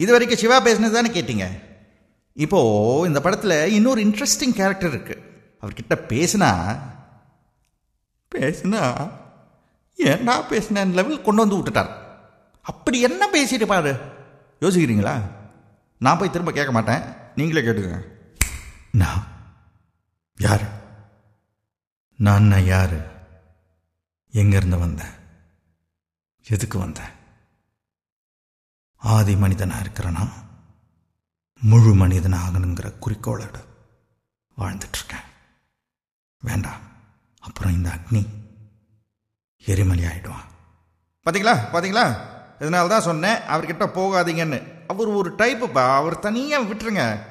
இது வரைக்கும் சிவா பேசுனது தானே கேட்டீங்க இப்போ இந்த படத்தில் இன்னொரு இன்ட்ரெஸ்டிங் கேரக்டர் இருக்கு அவர்கிட்ட பேசினா பேசினா ஏன்டா பேசினேன் லெவல் கொண்டு வந்து விட்டுட்டார் அப்படி என்ன பேசிட்டு பாரு யோசிக்கிறீங்களா நான் போய் திரும்ப கேட்க மாட்டேன் நீங்களே கேட்டுங்க நான் யார் நான் நான் யாரு எங்கேருந்து வந்தேன் எதுக்கு வந்தேன் ஆதி மனிதனாக இருக்கிறேன்னா முழு மனிதன் ஆகணுங்கிற குறிக்கோளோட வாழ்ந்துட்டுருக்கேன் வேண்டாம் அப்புறம் இந்த அக்னி எரிமலை ஆயிடுவான் பார்த்தீங்களா பார்த்தீங்களா இதனால தான் சொன்னேன் அவர்கிட்ட போகாதீங்கன்னு அவர் ஒரு டைப்புப்பா அவர் தனியாக விட்டுருங்க